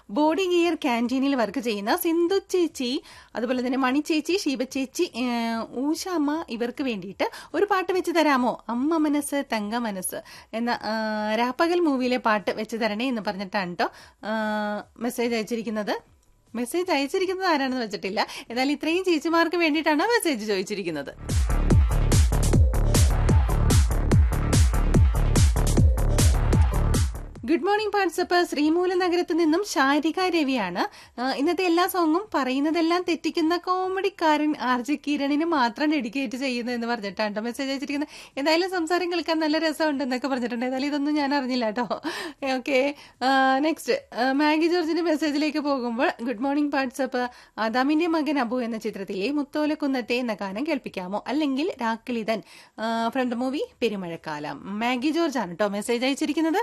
body gear ക്യാൻറ്റീനിൽ work ചെയ്യുന്ന സിന്ധു ചേച്ചി അതുപോലെ തന്നെ മണി ചേച്ചി ഷീബ ചേച്ചി ഏഹ്, ഊഷാമ്മ ഇവർക്ക് വേണ്ടിയിട്ട് ഒരു പാട്ട് വെച്ച് തരാമോ അമ്മ മനസ്സ് തങ്ക മനസ്സ് എന്ന ആ, രാപ്പകൽ മൂവിയിലെ പാട്ട് വെച്ച് തരണേ എന്ന് പറഞ്ഞിട്ടാണ് കേട്ടോ മെസ്സേജ് അയച്ചിരിക്കുന്നത് മെസ്സേജ് അയച്ചിരിക്കുന്നത് ആരാണെന്ന് വെച്ചിട്ടില്ല എന്നാൽ ഇത്രയും ചേച്ചിമാർക്ക് വേണ്ടിയിട്ടാണ് മെസ്സേജ് ചോദിച്ചിരിക്കുന്നത് ഗുഡ് മോർണിംഗ് വാട്സപ്പ് ശ്രീമൂല നഗരത്തിൽ നിന്നും ശാരിക രവിയാണ് ആ, ഇന്നത്തെ എല്ലാ സോങ്ങും പറയുന്നതെല്ലാം തെറ്റിക്കുന്ന കോമഡിക്കാരൻ ആർ ജെ കിരണിന് മാത്രം ഡെഡിക്കേറ്റ് ചെയ്യുന്നു എന്ന് പറഞ്ഞിട്ടാണ് മെസ്സേജ് അയച്ചിരിക്കുന്നത് എന്തായാലും സംസാരം കേൾക്കാൻ നല്ല രസമുണ്ട് എന്നൊക്കെ പറഞ്ഞിട്ടുണ്ട് ഏതായാലും ഇതൊന്നും ഞാൻ അറിഞ്ഞില്ല കേട്ടോ ഓക്കെ നെക്സ്റ്റ് മാഗി ജോർജിന്റെ മെസ്സേജിലേക്ക് പോകുമ്പോൾ ഗുഡ് മോർണിംഗ് വാട്സപ്പ് ആദാമിന്റെ മകൻ അബു എന്ന ചിത്രത്തിലെ മുത്തോലക്കുന്നത്തെ എന്ന ഗാനം കേൾപ്പിക്കാമോ അല്ലെങ്കിൽ രാക്കിളിതൻ from the movie Perumazhakkalam Maggie George ആണ് കേട്ടോ മെസ്സേജ് അയച്ചിരിക്കുന്നത്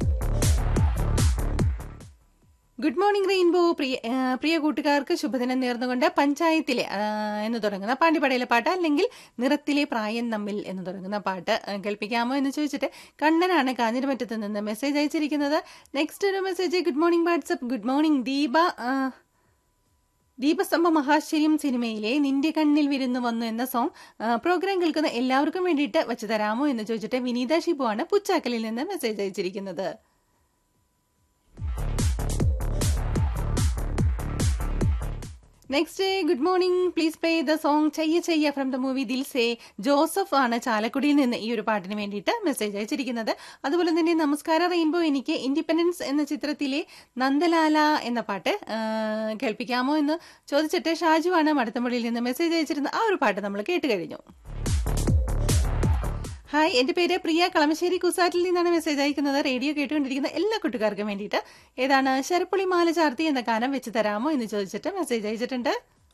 ഗുഡ് മോർണിംഗ് റെയിൻബോ പ്രിയ ആ, പ്രിയ കൂട്ടുകാർക്ക് ശുഭദിനം നേർന്നുകൊണ്ട് പഞ്ചായത്തിലെ ആ, എന്ന് തുടങ്ങുന്ന പാണ്ടിപ്പടയിലെ പാട്ട് അല്ലെങ്കിൽ നിറത്തിലെ പ്രായം തമ്മിൽ എന്ന് തുടങ്ങുന്ന പാട്ട് ആ, കേൾപ്പിക്കാമോ എന്ന് ചോദിച്ചിട്ട് കണ്ണനാണ് കാഞ്ഞിരമറ്റത്ത് നിന്ന് മെസ്സേജ് അയച്ചിരിക്കുന്നത് നെക്സ്റ്റ് ഒരു message good morning WhatsApp good morning Deepa ആ, ദീപസ്തംഭ മഹാശ്ചര്യം സിനിമയിലെ നിന്റെ കണ്ണിൽ വിരുന്നു വന്നു എന്ന സോങ് ആ, പ്രോഗ്രാം കേൾക്കുന്ന എല്ലാവർക്കും വേണ്ടിയിട്ട് വെച്ച് തരാമോ എന്ന് ചോദിച്ചിട്ട് വിനീത ഷിബു ആണ് പുച്ചാക്കലിൽ നിന്ന് മെസ്സേജ് അയച്ചിരിക്കുന്നത് next good morning please play the song Chaiyya Chaiyya from the movie Dil Se Joseph ആണ് ചാലക്കുടിയിൽ നിന്ന് ഈ ഒരു പാട്ടിന് വേണ്ടിയിട്ട് മെസ്സേജ് അയച്ചിരിക്കുന്നത് അതുപോലെ തന്നെ നമസ്കാരം റെയിൻബോ എനിക്ക് ഇൻഡിപെൻഡൻസ് എന്ന ചിത്രത്തിലെ നന്ദലാല എന്ന പാട്ട് ആ, കേൾപ്പിക്കാമോ എന്ന് ചോദിച്ചിട്ട് ഷാജു ആണ് മടത്തമ്പള്ളിയിൽ നിന്ന് മെസ്സേജ് അയച്ചിരുന്നത് ആ ഒരു പാട്ട് നമ്മൾ കേട്ട് കഴിഞ്ഞു ഹായ് എന്റെ പേര് പ്രിയ കളമശ്ശേരി കുസാറ്റിൽ നിന്നാണ് മെസ്സേജ് അയക്കുന്നത് റേഡിയോ കേട്ടുകൊണ്ടിരിക്കുന്ന എല്ലാ കൂട്ടുകാർക്കും വേണ്ടിയിട്ട് ഏതാണ് ശരപ്പുളി മാല ചാർത്തി എന്ന ഗാനം വെച്ച് തരാമോ എന്ന് ചോദിച്ചിട്ട് മെസ്സേജ് അയച്ചിട്ടുണ്ട്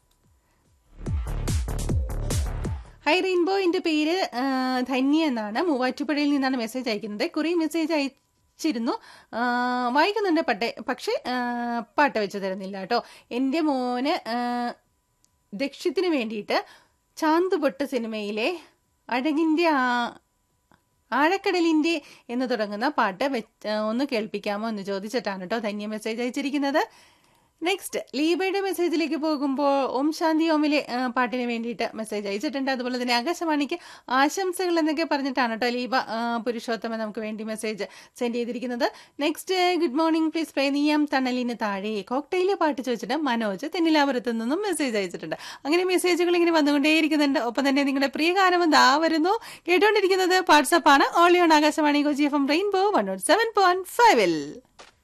ഹായ് റെയിൻബോ എന്റെ പേര് ആ, ധന്യ എന്നാണ് മൂവാറ്റുപുഴയിൽ നിന്നാണ് മെസ്സേജ് അയക്കുന്നത് കുറേ മെസ്സേജ് അയച്ചിരുന്നു ആ, വായിക്കുന്നുണ്ട് പട്ടെ പക്ഷേ ആ, പാട്ട് വെച്ച് തരുന്നില്ല കേട്ടോ എൻ്റെ മോന് ആ, ദക്ഷ്യത്തിന് വേണ്ടിയിട്ട് ചാന്തുപൊട്ട് സിനിമയിലെ അഴകിൻ്റെ ആ ആഴക്കടലിന്റെ എന്ന് തുടങ്ങുന്ന പാട്ട് വെച്ച് ഒന്ന് കേൾപ്പിക്കാമോ എന്ന് ചോദിച്ചിട്ടാണ് കേട്ടോ ധന്യ മെസ്സേജ് അയച്ചിരിക്കുന്നത് നെക്സ്റ്റ് ലീബയുടെ മെസ്സേജിലേക്ക് പോകുമ്പോൾ ഓം ശാന്തി ഓമിലെ ആ, പാട്ടിന് വേണ്ടിയിട്ട് മെസ്സേജ് അയച്ചിട്ടുണ്ട് അതുപോലെ തന്നെ ആകാശവാണിക്ക് ആശംസകൾ എന്നൊക്കെ പറഞ്ഞിട്ടാണ് കേട്ടോ ലീബ ആ, പുരുഷോത്തമൻ നമുക്ക് വേണ്ടി മെസ്സേജ് സെൻഡ് ചെയ്തിരിക്കുന്നത് next good morning please play നീയാം തണലിന് താഴെ കോക്ടെയിലെ പാട്ട് ചോദിച്ചിട്ട് മനോജ് തെന്നിലാപുരത്ത് നിന്നും മെസ്സേജ് അയച്ചിട്ടുണ്ട് അങ്ങനെ മെസ്സേജുകൾ ഇങ്ങനെ വന്നുകൊണ്ടേയിരിക്കുന്നുണ്ട് ഒപ്പം തന്നെ നിങ്ങളുടെ പ്രിയ ഗാനം ദാ വരുന്നു കേട്ടുകൊണ്ടിരിക്കുന്നത് വാട്സാപ്പ് ആണ് ഓൾ ഓൺ Akashvani Kochi F M rainbow one nought seven point ഫൈവിൽ